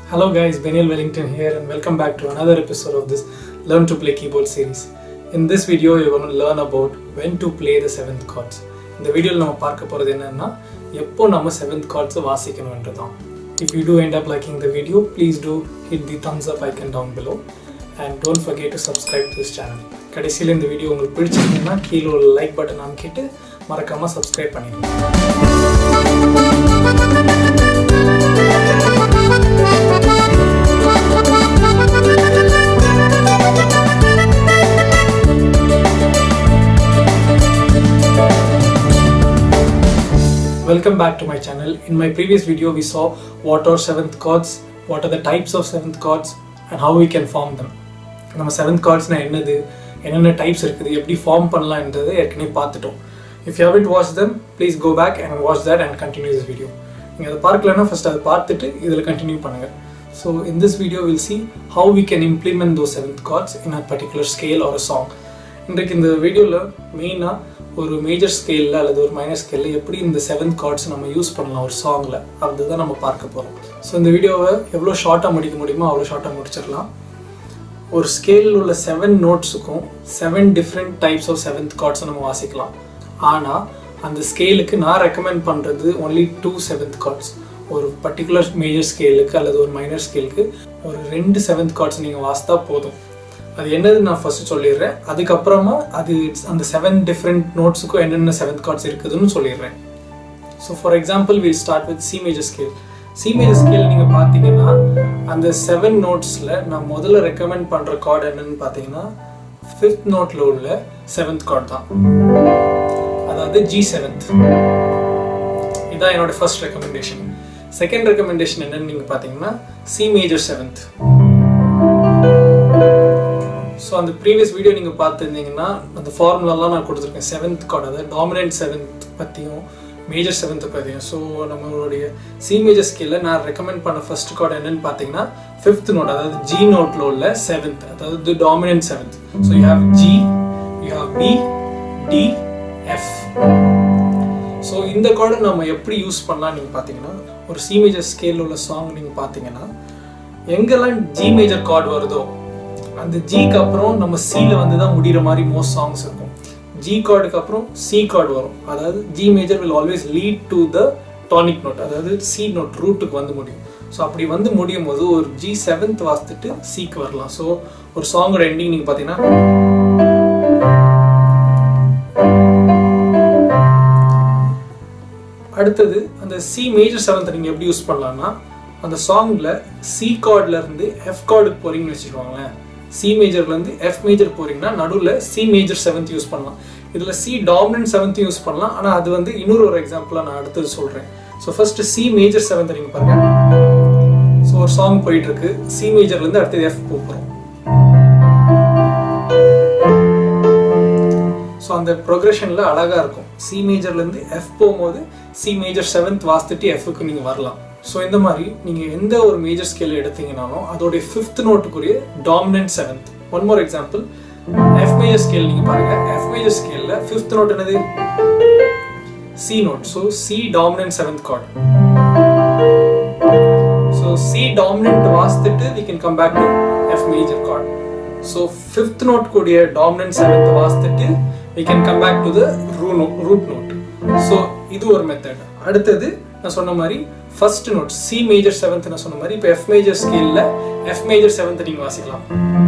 Hello guys, Benil Wellington here and welcome back to another episode of this Learn to Play Keyboard series. In this video, you're going to learn about when to play the seventh chords. இந்த வீடியோவில் நம்ம பார்க்க போகிறது என்னன்னா எப்போ நம்ம seventh கார்ட்ஸை வாசிக்கணுன்றது If you do end up liking the video, please do hit the thumbs up icon down below and don't forget to subscribe to this channel. கடைசியில் இந்த வீடியோ உங்களுக்கு பிடிச்சிருந்ததுன்னா கீழே ஒரு லைக் பட்டன் அமைக்கிட்டு மறக்காமல் சப்ஸ்கிரைப் பண்ணிடுங்க Welcome back to my channel. In my previous video, we saw what are seventh chords, what are the types of seventh chords, and how we can form them. நம்ம seventh கார்ட்ஸ்னா என்னது என்னென்ன types இருக்குது எப்படி form பண்ணலாம்ன்றது ஏற்கனவே பார்த்துட்டோம் if you have watch them please go back and watch that and continue this video நீங்கள் அதை பார்க்கலன்னா ஃபஸ்ட் அதை பார்த்துட்டு இதில் கண்டினியூ பண்ணுங்கள் so in this video will see how we can implement those seventh chords in a particular scale ஒரு song இன்றைக்கு இந்த வீடியோவில் மெயினாக ஒரு மேஜர் ஸ்கேலில் அல்லது ஒரு மைனர் ஸ்கேலில் எப்படி இந்த செவன்த் கார்ட்ஸ் நம்ம யூஸ் பண்ணலாம் ஒரு சாங்கில் அதுதான் நம்ம பார்க்க போகிறோம் ஸோ இந்த வீடியோவை எவ்வளோ ஷார்ட்டாக முடிக்க முடியுமோ அவ்வளோ ஷார்ட்டாக முடிச்சிடலாம் ஒரு ஸ்கேலில் உள்ள செவன் நோட்ஸுக்கும் seven different types of seventh கார்ட்ஸை நம்ம வாசிக்கலாம் ஆனால் அந்த ஸ்கேலுக்கு நான் ரெக்கமெண்ட் பண்ணுறது ஒன்லி டூ செவன்த் கார்ட்ஸ் ஒரு பர்டிகுலர் மேஜர் ஸ்கேலுக்கு அல்லது ஒரு மைனர் ஸ்கேலுக்கு ஒரு ரெண்டு செவன்த் கார்ட்ஸ் நீங்கள் வாசித்தா போதும் அது என்னது நான் ஃபர்ஸ்ட் சொல்லிடுறேன் அதுக்கப்புறமா அது அந்த செவன் டிஃப்ரெண்ட் நோட்ஸுக்கும் என்னென்ன செவன்த் கார்ட்ஸ் இருக்குதுன்னு சொல்லிடுறேன் so for example will start with C major scale C major scale நீங்கள் பார்த்தீங்கன்னா அந்த செவன் நோட்ஸில் நான் முதல்ல ரெக்கமெண்ட் பண்ணுற கார்டு என்னன்னு பார்த்தீங்கன்னா ஃபிஃப்த் நோட்டில் உள்ள செவன்த் கார்டு தான் அதாவது ஜி செவன்த் இதான் என்னோட ஃபர்ஸ்ட் ரெக்கமெண்டேஷன் செகண்ட் ரெக்கமெண்டேஷன் என்னன்னு நீங்கள் பார்த்தீங்கன்னா சி மேஜர் செவன்த் ஸோ அந்த ப்ரீவியஸ் வீடியோ நீங்கள் பார்த்துருந்தீங்கன்னா அந்த ஃபார்முலாலாம் நான் கொடுத்துருக்கேன் செவன்த் கார்டு அதாவது டாமினன்ட் செவன்த் பற்றியும் மேஜர் செவன்த்தை பற்றியும் ஸோ நம்மளுடைய சி மேஜர் ஸ்கேலில் நான் ரெக்கமெண்ட் பண்ண ஃபர்ஸ்ட் கார்டு என்னன்னு பார்த்தீங்கன்னா ஃபிஃப்த் நோட் அதாவது ஜி நோட்டில் உள்ள செவன்த் அதாவது dominant seventh so you have G you have B D F so இந்த கார்டை நம்ம எப்படி யூஸ் பண்ணலாம் நீங்கள் பார்த்தீங்கன்னா ஒரு சி மேஜர் ஸ்கேலில் உள்ள சாங் நீங்கள் பார்த்தீங்கன்னா எங்கெல்லாம் ஜி மேஜர் கார்டு வருதோ அந்த ஜிக்கு அப்புறம் நம்ம சியில் வந்து தான் முடிகிற மாதிரி மோஸ்ட் சாங்ஸ் இருக்கும் ஜி கார்டுக்கு அப்புறம் சி கார்டு வரும் அதாவது G major will always lead to the tonic note அதாவது சி நோட் ரூட்டுக்கு வந்து முடியும் ஸோ அப்படி வந்து முடியும் போது ஒரு ஜி செவன்த் வாசித்துட்டு சிக்கு வரலாம் ஸோ ஒரு சாங்கோட எண்டிங் நீங்கள் பார்த்தீங்கன்னா அடுத்தது அந்த சி மேஜர் செவன்த் நீங்கள் எப்படி யூஸ் பண்ணலாம்னா அந்த சாங்கில் சி கார்ட்லேருந்து எஃப் கார்டுக்கு போகிறீங்கன்னு வச்சுக்கோங்களேன் சி மேஜர்லேருந்து எஃப் மேஜர் போகிறீங்கன்னா நடுவில் சி மேஜர் செவன்த் யூஸ் பண்ணலாம் இதில் சி டாமினன்ட் செவன்த் யூஸ் பண்ணலாம் ஆனால் அது வந்து இன்னொரு ஒரு எக்ஸாம்பிளாக நான் அடுத்தது சொல்கிறேன் so first C major seventh நீங்கள் பாருங்க ஸோ ஒரு சாங் போயிட்டு இருக்கு சி மேஜர்லேருந்து அடுத்தது எஃப் போகிறோம் ஸோ அந்த ப்ரொக்ரெஷனில் அழகாக இருக்கும் சி மேஜர்லேருந்து எஃப் போகும்போது சி மேஜர் செவன்த் வாசித்துட்டு எஃப்க்கு நீங்கள் வரலாம் ஸோ இந்த மாதிரி நீங்கள் எந்த ஒரு மேஜர் ஸ்கேல் எடுத்தீங்கனாலும் அதோடைய ஃபிஃப்த் நோட்டுக்குரிய dominant seventh one more example F major scale நீங்கள் பாருங்கள் எஃப் மேஜர் ஸ்கேலில் ஃபிஃப்த் நோட் என்னது C note so C dominant seventh chord so C dominant வாசித்துட்டு we can come back to F major chord so fifth note கூடிய dominant seventh வாசித்துட்டு we can come back to the root note root note so இது ஒரு method அடுத்தது நான் சொன்ன மாதிரி first note C major seventh நான் சொன்ன மாதிரி இப்போ எஃப் மேஜர் ஸ்கேலில் எஃப் மேஜர் செவன்த் நீங்கள் வாசிக்கலாம்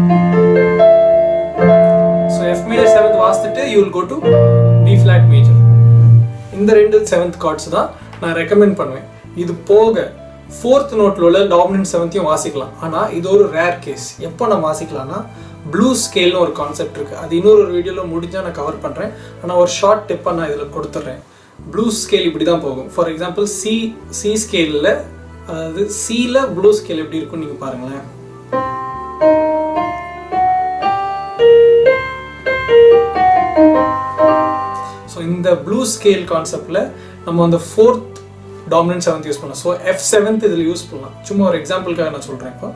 ஸோ எஃப் மேஜர் செவன்த் வாசித்துட்டு you will go to B flat major இந்த ரெண்டு செவன்த் கார்ட்ஸ் தான் நான் ரெக்கமெண்ட் பண்ணுவேன் இது போக ஃபோர்த் நோட்டில் உள்ள டாமினன்ட் செவன்த்தையும் வாசிக்கலாம் ஆனால் இது ஒரு ரேர் கேஸ் எப்போ நான் வாசிக்கலாம்னா ப்ளூ ஸ்கேல்னு ஒரு கான்செப்ட் இருக்குது அது இன்னொரு ஒரு வீடியோவில் முடிஞ்சால் நான் கவர் பண்ணுறேன் ஆனால் ஒரு ஷார்ட் டிப்பாக நான் இதில் கொடுத்துட்றேன் ப்ளூ ஸ்கேல் இப்படி தான் போகும் ஃபார் எக்ஸாம்பிள் சி சி ஸ்கேலில் அதாவது சியில் ப்ளூ ஸ்கேல் எப்படி இருக்கும்னு நீங்கள் பாருங்களேன் ஸோ இந்த ப்ளூ ஸ்கேல் கான்செப்டில் நம்ம அந்த ஃபோர்த் டாமினன்ட் செவன்த் யூஸ் பண்ணலாம் ஸோ எஃப் செவன்த் இதில் யூஸ் பண்ணலாம் சும்மா ஒரு எக்ஸாம்பிளுக்காக நான் சொல்கிறேன் இப்போ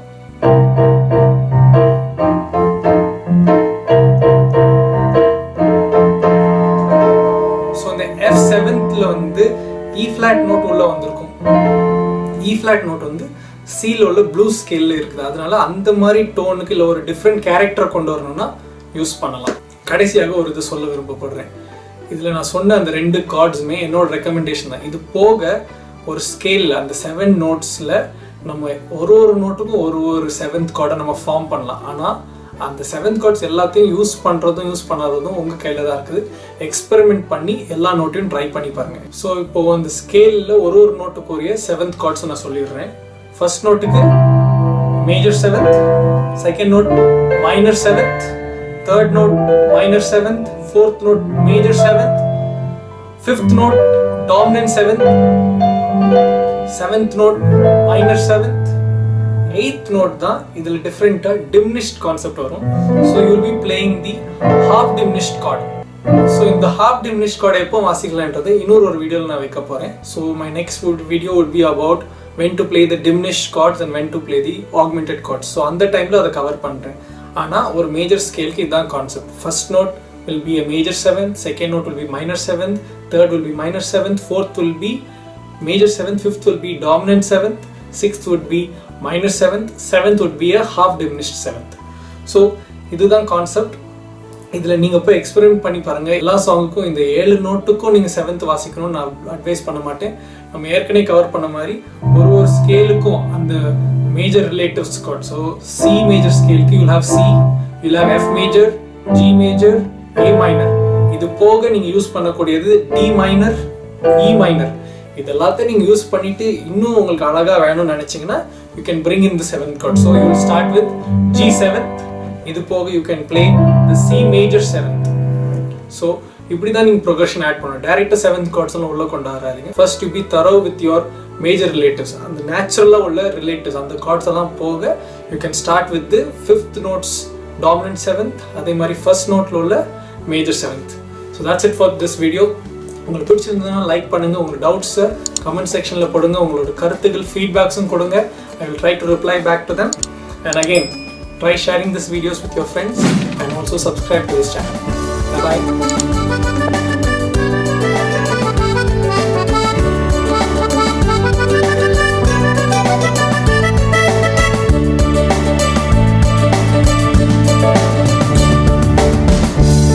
ஸோ இந்த எஃப் செவன்த்தில் வந்து இ ஃப்ளாட் நோட் உள்ள வந்திருக்கும் இ ஃப்ளாட் நோட் வந்து சீல உள்ள ப்ளூ ஸ்கேலில் இருக்குது அதனால அந்த மாதிரி டோனுக்கு இல்லை ஒரு டிஃப்ரெண்ட் கேரக்டரை கொண்டு வரணும்னா யூஸ் பண்ணலாம் கடைசியாக ஒரு இது சொல்ல விருப்பப்படுறேன் இதில் நான் சொன்ன அந்த ரெண்டு கார்ட்ஸுமே என்னோட ரெக்கமெண்டேஷன் தான் இது போக ஒரு ஸ்கேலில் அந்த செவன் நோட்ஸில் நம்ம ஒரு ஒரு நோட்டுக்கும் ஒரு ஒரு செவன்த் கார்டை நம்ம ஃபார்ம் பண்ணலாம் ஆனால் அந்த செவன்த் கார்ட்ஸ் எல்லாத்தையும் யூஸ் பண்ணுறதும் யூஸ் பண்ணாததும் உங்கள் கையில் தான் இருக்குது எக்ஸ்பெரிமெண்ட் பண்ணி எல்லா நோட்டையும் ட்ரை பண்ணி பாருங்கள் ஸோ இப்போ அந்த ஸ்கேலில் ஒரு ஒரு நோட்டுக்குரிய செவன்த் கார்ட்ஸ் நான் சொல்லிடுறேன் ஃபர்ஸ்ட் நோட்டுக்கு major seventh second note minor seventh third note minor seventh fourth note major seventh fifth note dominant seventh seventh note minor seventh eighth note தான் இதில் டிஃப்ரெண்ட்டாக டிம்னிஷ்ட் கான்செப்ட் வரும் so you'll be playing the half diminished chord so இந்த half diminished கார்டை எப்போ வாசிக்கலான்றது இன்னொரு ஒரு வீடியோவில் நான் வைக்க போகிறேன் so my next video would be about when to play the diminished cards and when to play the augmented chords so அந்த டைமில் அதை கவர் பண்ணுறேன் ஆனால் ஒரு மேஜர் ஸ்கேலுக்கு இதுதான் concept first note will be a major seventh, second note will be minor seventh, third will be minor seventh, fourth will be major seventh, fifth will be dominant seventh, sixth would be minor seventh, seventh would be a half diminished seventh. So இதுதான் concept இதில் நீங்கள் போய் experiment பண்ணி பாருங்கள் எல்லா சாங்குக்கும் இந்த ஏழு நோட்டுக்கும் நீங்கள் செவன்த் வாசிக்கணும்னு நான் அட்வைஸ் பண்ண மாட்டேன் நம்ம ஏற்கனவே கவர் பண்ண மாதிரி ஒரு ஒரு ஸ்கேலுக்கும் அந்த major relatives chord so C major ஸ்கேலுக்கு you'll have C you'll have F major G major A minor இது போக நீங்க யூஸ் பண்ணக்கூடியது டி மைனர் இ மைனர் இது எல்லாத்தையும் நீங்க யூஸ் பண்ணிட்டு இன்னும் உங்களுக்கு அழகா வேணும்னு நினைச்சீங்கன்னா you can bring in the seventh chord so you start with G seventh இது போக you can play the C major seventh so இப்படி தான் நீங்கள் ப்ரொக்ரஷன் ஆட் பண்ணணும் டேரக்டாக செவன்த் கார்ட்ஸ் எல்லாம் உள்ள கொண்டு வராதிங்க first you be thorough with your major relatives அந்த நேச்சுரலாக உள்ள ரிலேட்டிவ்ஸ் அந்த கார்ட்ஸ் எல்லாம் போக you can start with the fifth notes dominant seventh அதே மாதிரி ஃபர்ஸ்ட் நோட்டில் உள்ள major seventh so that's it for this video உங்களுக்கு பிடிச்சிருந்ததுன்னா லைக் பண்ணுங்கள் உங்கள் டவுட்ஸை கமெண்ட் செக்ஷனில் போடுங்க உங்களோட கருத்துக்கள் ஃபீட்பேக்ஸும் கொடுங்க I will try to reply back to them and again try sharing this videos with your friends and also subscribe to this channel bye